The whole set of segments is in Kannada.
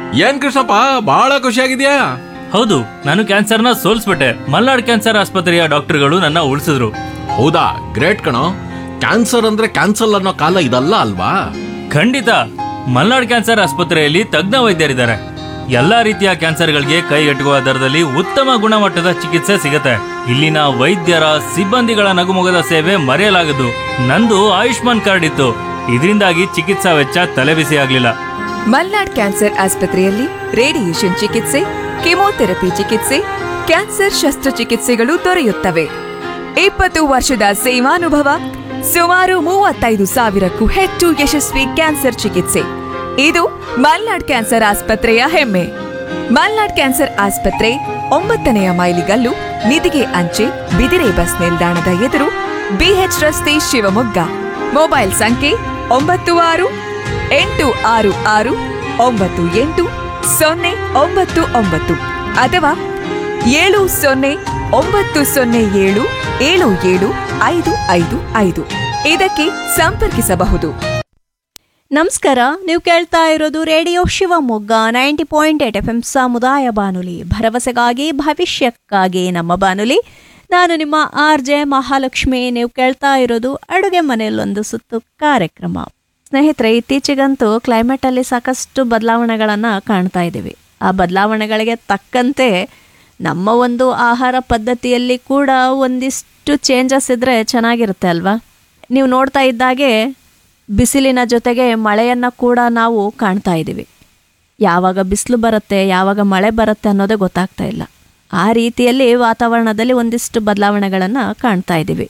ಏನ್ ಕೃಷ್ಣಪ್ಪ ಬಹಳ ಖುಷಿಯಾಗಿದ್ಯಾ ಹೌದು ನಾನು ಕ್ಯಾನ್ಸರ್ನ ಸೋಲ್ಸ್ಬಿಟ್ಟೆ ಮಲ್ನಾಡ್ ಕ್ಯಾನ್ಸರ್ ಆಸ್ಪತ್ರೆಯ ಡಾಕ್ಟರ್ಗಳು ನನ್ನ ಉಳಿಸಿದ್ರು ಹೌದಾ ಗ್ರೇಟ್ ಕಣೋ ಕ್ಯಾನ್ಸರ್ ಅಂದ್ರೆ ಕ್ಯಾನ್ಸಲ್ ಅನ್ನೋ ಕಾಲ ಇದಲ್ಲ ಅಲ್ವಾ ಖಂಡಿತ ಮಲ್ನಾಡ್ ಕ್ಯಾನ್ಸರ್ ಆಸ್ಪತ್ರೆಯಲ್ಲಿ ತಜ್ಞ ವೈದ್ಯರಿದ್ದಾರೆ ಎಲ್ಲಾ ರೀತಿಯ ಕ್ಯಾನ್ಸರ್ಗಳಿಗೆ ಕೈಗೆಟುಕುವ ದರದಲ್ಲಿ ಉತ್ತಮ ಗುಣಮಟ್ಟದ ಚಿಕಿತ್ಸೆ ಸಿಗುತ್ತೆ ಇಲ್ಲಿನ ವೈದ್ಯರ ಸಿಬ್ಬಂದಿಗಳ ನಗುಮೊಗದ ಸೇವೆ ಮರೆಯಲಾಗದು ನಂದು ಆಯುಷ್ಮಾನ್ ಕಾರ್ಡ್ ಇತ್ತು ಇದರಿಂದಾಗಿ ಚಿಕಿತ್ಸಾ ವೆಚ್ಚ ತಲೆಬಿಸಿ ಆಗ್ಲಿಲ್ಲ ಮಲ್ನಾಡ್ ಕ್ಯಾನ್ಸರ್ ಆಸ್ಪತ್ರೆಯಲ್ಲಿ ರೇಡಿಯೇಷನ್ ಚಿಕಿತ್ಸೆ ಕೆಮೊಥೆರಪಿ ಚಿಕಿತ್ಸೆ ಕ್ಯಾನ್ಸರ್ ಶಸ್ತ್ರಚಿಕಿತ್ಸೆಗಳು ದೊರೆಯುತ್ತವೆ ಇಪ್ಪತ್ತು ವರ್ಷದ ಸೇವಾನುಭವ ಸುಮಾರು ಮೂವತ್ತೈದು ಸಾವಿರಕ್ಕೂ ಹೆಚ್ಚು ಯಶಸ್ವಿ ಕ್ಯಾನ್ಸರ್ ಚಿಕಿತ್ಸೆ ಇದು ಮಲ್ನಾಡ್ ಕ್ಯಾನ್ಸರ್ ಆಸ್ಪತ್ರೆಯ ಹೆಮ್ಮೆ ಮಲ್ನಾಡ್ ಕ್ಯಾನ್ಸರ್ ಆಸ್ಪತ್ರೆ ಒಂಬತ್ತನೆಯ ಮೈಲಿಗಲ್ಲು ನಿಧಿಗೆ ಅಂಚೆ ಬಿದಿರೆ ಬಸ್ ನಿಲ್ದಾಣದ ಎದುರು ಬಿಎಚ್ ರಸ್ತೆ ಶಿವಮೊಗ್ಗ ಮೊಬೈಲ್ ಸಂಖ್ಯೆ ಒಂಬತ್ತು ಆರು ಎಂಟು ಆರು ಆರು ಒಂಬತ್ತು ಎಂಟು ಸೊನ್ನೆ ಒಂಬತ್ತು ಒಂಬತ್ತು ಅಥವಾ ಏಳು ಸೊನ್ನೆ ಒಂಬತ್ತು ಸೊನ್ನೆ ಏಳು ಏಳು ಏಳು ಐದು ಐದು ಐದು ಇದಕ್ಕೆ ಸಂಪರ್ಕಿಸಬಹುದು ನಮಸ್ಕಾರ ನೀವು ಕೇಳ್ತಾ ಇರೋದು radio Shivamogga ninety point eight F M ಸಮುದಾಯ ಬಾನುಲಿ ಭರವಸೆಗಾಗಿ ಭವಿಷ್ಯಕ್ಕಾಗಿ ನಮ್ಮ ಬಾನುಲಿ ನಾನು ನಿಮ್ಮ ಆರ್ ಜೆ ಮಹಾಲಕ್ಷ್ಮಿ ನೀವು ಕೇಳ್ತಾ ಇರೋದು ಅಡುಗೆ ಮನೆಯಲ್ಲೊಂದು ಸುತ್ತು ಕಾರ್ಯಕ್ರಮ ಸ್ನೇಹಿತರೆ ಇತ್ತೀಚೆಗಂತೂ ಕ್ಲೈಮೇಟಲ್ಲಿ ಸಾಕಷ್ಟು ಬದಲಾವಣೆಗಳನ್ನು ಕಾಣ್ತಾ ಇದ್ದೀವಿ ಆ ಬದಲಾವಣೆಗಳಿಗೆ ತಕ್ಕಂತೆ ನಮ್ಮ ಒಂದು ಆಹಾರ ಪದ್ಧತಿಯಲ್ಲಿ ಕೂಡ ಒಂದಿಷ್ಟು ಚೇಂಜಸ್ ಇದ್ದರೆ ಚೆನ್ನಾಗಿರುತ್ತೆ ಅಲ್ವಾ ನೀವು ನೋಡ್ತಾ ಇದ್ದಾಗೆ ಬಿಸಿಲಿನ ಜೊತೆಗೆ ಮಳೆಯನ್ನು ಕೂಡ ನಾವು ಕಾಣ್ತಾ ಇದ್ದೀವಿ ಯಾವಾಗ ಬಿಸಿಲು ಬರುತ್ತೆ ಯಾವಾಗ ಮಳೆ ಬರುತ್ತೆ ಅನ್ನೋದೇ ಗೊತ್ತಾಗ್ತಾ ಇಲ್ಲ ಆ ರೀತಿಯಲ್ಲಿ ವಾತಾವರಣದಲ್ಲಿ ಒಂದಿಷ್ಟು ಬದಲಾವಣೆಗಳನ್ನು ಕಾಣ್ತಾ ಇದ್ದೀವಿ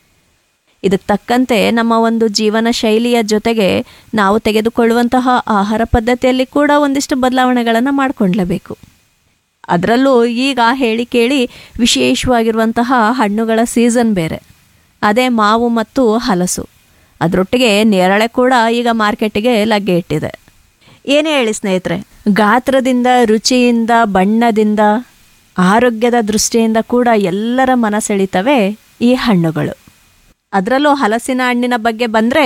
ಇದಕ್ಕೆ ತಕ್ಕಂತೆ ನಮ್ಮ ಒಂದು ಜೀವನ ಶೈಲಿಯ ಜೊತೆಗೆ ನಾವು ತೆಗೆದುಕೊಳ್ಳುವಂತಹ ಆಹಾರ ಪದ್ಧತಿಯಲ್ಲಿ ಕೂಡ ಒಂದಿಷ್ಟು ಬದಲಾವಣೆಗಳನ್ನು ಮಾಡಿಕೊಳ್ಳಲೇಬೇಕು ಅದರಲ್ಲೂ ಈಗ ಹೇಳಿ ಕೇಳಿ ವಿಶೇಷವಾಗಿರುವಂತಹ ಹಣ್ಣುಗಳ ಸೀಸನ್ ಬೇರೆ ಅದೇ ಮಾವು ಮತ್ತು ಹಲಸು ಅದರೊಟ್ಟಿಗೆ ನೇರಳೆ ಕೂಡ ಈಗ ಮಾರ್ಕೆಟಿಗೆ ಲಗ್ಗೆ ಇಟ್ಟಿದೆ ಏನೇ ಹೇಳಿ ಸ್ನೇಹಿತರೆ ಗಾತ್ರದಿಂದ ರುಚಿಯಿಂದ ಬಣ್ಣದಿಂದ ಆರೋಗ್ಯದ ದೃಷ್ಟಿಯಿಂದ ಕೂಡ ಎಲ್ಲರ ಮನ ಸೆಳೀತವೆ ಈ ಹಣ್ಣುಗಳು ಅದರಲ್ಲೂ ಹಲಸಿನ ಹಣ್ಣಿನ ಬಗ್ಗೆ ಬಂದರೆ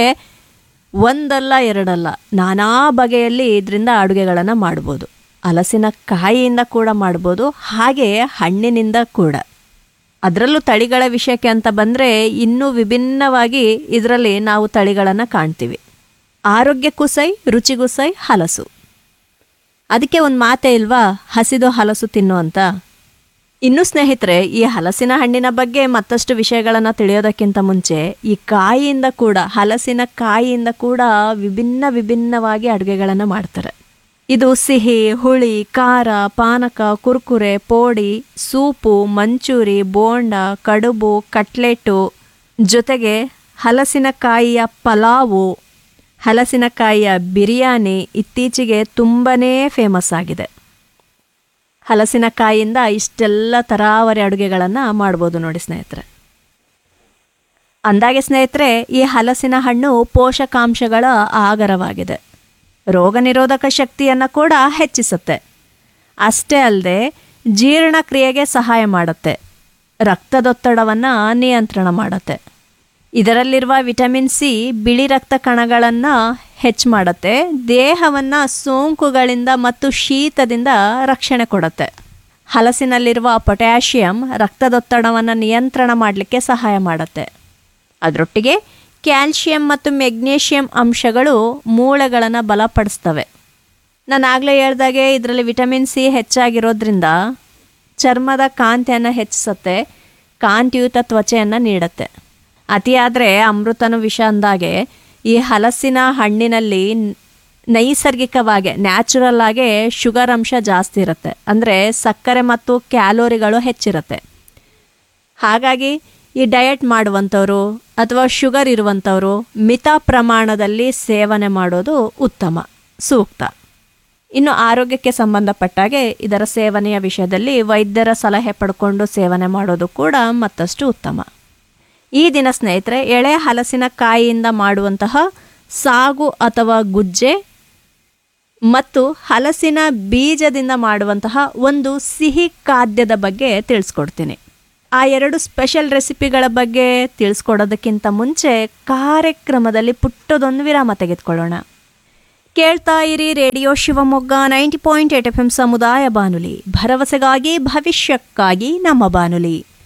ಒಂದಲ್ಲ ಎರಡಲ್ಲ ನಾನಾ ಬಗೆಯಲ್ಲಿ ಇದರಿಂದ ಅಡುಗೆಗಳನ್ನು ಮಾಡ್ಬೋದು ಹಲಸಿನ ಕಾಯಿಯಿಂದ ಕೂಡ ಮಾಡ್ಬೋದು ಹಾಗೆ ಹಣ್ಣಿನಿಂದ ಕೂಡ ಅದರಲ್ಲೂ ತಳಿಗಳ ವಿಷಯಕ್ಕೆ ಅಂತ ಬಂದರೆ ಇನ್ನೂ ವಿಭಿನ್ನವಾಗಿ ಇದರಲ್ಲಿ ನಾವು ತಳಿಗಳನ್ನು ಕಾಣ್ತೀವಿ ಆರೋಗ್ಯಕ್ಕೂ ಸೈ ರುಚಿಗೂ ಸೈ ಹಲಸು ಅದಕ್ಕೆ ಒಂದು ಮಾತೇ ಇಲ್ವಾ ಹಸಿದು ಹಲಸು ತಿನ್ನು ಅಂತ ಇನ್ನು ಸ್ನೇಹಿತರೆ ಈ ಹಲಸಿನ ಹಣ್ಣಿನ ಬಗ್ಗೆ ಮತ್ತಷ್ಟು ವಿಷಯಗಳನ್ನು ತಿಳಿಯೋದಕ್ಕಿಂತ ಮುಂಚೆ ಈ ಕಾಯಿಯಿಂದ ಕೂಡ ಹಲಸಿನ ಕಾಯಿಯಿಂದ ಕೂಡ ವಿಭಿನ್ನ ವಿಭಿನ್ನವಾಗಿ ಅಡುಗೆಗಳನ್ನು ಮಾಡ್ತಾರೆ ಇದು ಸಿಹಿ ಹುಳಿ ಖಾರ ಪಾನಕ ಕುರ್ಕುರೆ ಪೋಡಿ ಸೂಪು ಮಂಚೂರಿ ಬೋಂಡ ಕಡುಬು ಕಟ್ಲೆಟು ಜೊತೆಗೆ ಹಲಸಿನಕಾಯಿಯ ಪಲಾವು ಹಲಸಿನಕಾಯಿಯ ಬಿರಿಯಾನಿ ಇತ್ತೀಚೆಗೆ ತುಂಬನೇ ಫೇಮಸ್ ಆಗಿದೆ ಹಲಸಿನಕಾಯಿಯಿಂದ ಇಷ್ಟೆಲ್ಲ ತರಾವರಿ ಅಡುಗೆಗಳನ್ನು ಮಾಡ್ಬೋದು ನೋಡಿ ಸ್ನೇಹಿತರೆ ಅಂದಾಗೆ ಸ್ನೇಹಿತರೆ ಈ ಹಲಸಿನ ಹಣ್ಣು ಪೋಷಕಾಂಶಗಳ ಆಗರವಾಗಿದೆ ರೋಗ ನಿರೋಧಕ ಶಕ್ತಿಯನ್ನು ಕೂಡ ಹೆಚ್ಚಿಸುತ್ತೆ ಅಷ್ಟೇ ಅಲ್ಲದೆ ಜೀರ್ಣಕ್ರಿಯೆಗೆ ಸಹಾಯ ಮಾಡುತ್ತೆ ರಕ್ತದೊತ್ತಡವನ್ನು ನಿಯಂತ್ರಣ ಮಾಡುತ್ತೆ ಇದರಲ್ಲಿರುವ ವಿಟಮಿನ್ ಸಿ ಬಿಳಿ ರಕ್ತ ಕಣಗಳನ್ನು ಹೆಚ್ಚು ಮಾಡುತ್ತೆ ದೇಹವನ್ನು ಸೋಂಕುಗಳಿಂದ ಮತ್ತು ಶೀತದಿಂದ ರಕ್ಷಣೆ ಕೊಡುತ್ತೆ ಹಲಸಿನಲ್ಲಿರುವ ಪೊಟ್ಯಾಷಿಯಂ ರಕ್ತದೊತ್ತಡವನ್ನು ನಿಯಂತ್ರಣ ಮಾಡಲಿಕ್ಕೆ ಸಹಾಯ ಮಾಡುತ್ತೆ ಅದರೊಟ್ಟಿಗೆ ಕ್ಯಾಲ್ಶಿಯಂ ಮತ್ತು ಮೆಗ್ನೀಷಿಯಂ ಅಂಶಗಳು ಮೂಳೆಗಳನ್ನು ಬಲಪಡಿಸ್ತವೆ ನಾನು ಆಗಲೇ ಹೇಳ್ದಾಗೆ ಇದರಲ್ಲಿ ವಿಟಮಿನ್ ಸಿ ಹೆಚ್ಚಾಗಿರೋದ್ರಿಂದ ಚರ್ಮದ ಕಾಂತಿಯನ್ನು ಹೆಚ್ಚಿಸುತ್ತೆ ಕಾಂತಿಯುತ ತ್ವಚೆಯನ್ನು ನೀಡುತ್ತೆ ಅತಿಯಾದರೆ ಅಮೃತನು ವಿಷ ಅಂದಾಗೆ ಈ ಹಲಸಿನ ಹಣ್ಣಿನಲ್ಲಿ ನೈಸರ್ಗಿಕವಾಗಿ ನ್ಯಾಚುರಲ್ ಆಗಿ ಶುಗರ್ ಅಂಶ ಜಾಸ್ತಿ ಇರುತ್ತೆ ಅಂದರೆ ಸಕ್ಕರೆ ಮತ್ತು ಕ್ಯಾಲೋರಿಗಳು ಹೆಚ್ಚಿರುತ್ತೆ ಹಾಗಾಗಿ ಈ ಡಯಟ್ ಮಾಡುವಂಥವ್ರು ಅಥವಾ ಶುಗರ್ ಇರುವಂಥವ್ರು ಮಿತ ಪ್ರಮಾಣದಲ್ಲಿ ಸೇವನೆ ಮಾಡೋದು ಉತ್ತಮ ಸೂಕ್ತ ಇನ್ನು ಆರೋಗ್ಯಕ್ಕೆ ಸಂಬಂಧಪಟ್ಟಾಗೆ ಇದರ ಸೇವನೆಯ ವಿಷಯದಲ್ಲಿ ವೈದ್ಯರ ಸಲಹೆ ಪಡ್ಕೊಂಡು ಸೇವನೆ ಮಾಡೋದು ಕೂಡ ಮತ್ತಷ್ಟು ಉತ್ತಮ ಈ ದಿನ ಸ್ನೇಹಿತರೆ ಎಳೆ ಹಲಸಿನ ಕಾಯಿಯಿಂದ ಮಾಡುವಂತಹ ಸಾಗು ಅಥವಾ ಗುಜ್ಜೆ ಮತ್ತು ಹಲಸಿನ ಬೀಜದಿಂದ ಮಾಡುವಂತಹ ಒಂದು ಸಿಹಿ ಖಾದ್ಯದ ಬಗ್ಗೆ ತಿಳಿಸ್ಕೊಡ್ತೀನಿ ಆ ಎರಡು ಸ್ಪೆಷಲ್ ರೆಸಿಪಿಗಳ ಬಗ್ಗೆ ತಿಳಿಸ್ಕೊಡೋದಕ್ಕಿಂತ ಮುಂಚೆ ಕಾರ್ಯಕ್ರಮದಲ್ಲಿ ಪುಟ್ಟದೊಂದು ವಿರಾಮ ತೆಗೆದುಕೊಳ್ಳೋಣ ಕೇಳ್ತಾ ಇರಿ radio Shivamogga ninety point eight F M ಸಮುದಾಯ ಬಾನುಲಿ ಭರವಸೆಗಾಗಿ ಭವಿಷ್ಯಕ್ಕಾಗಿ ನಮ್ಮ ಬಾನುಲಿ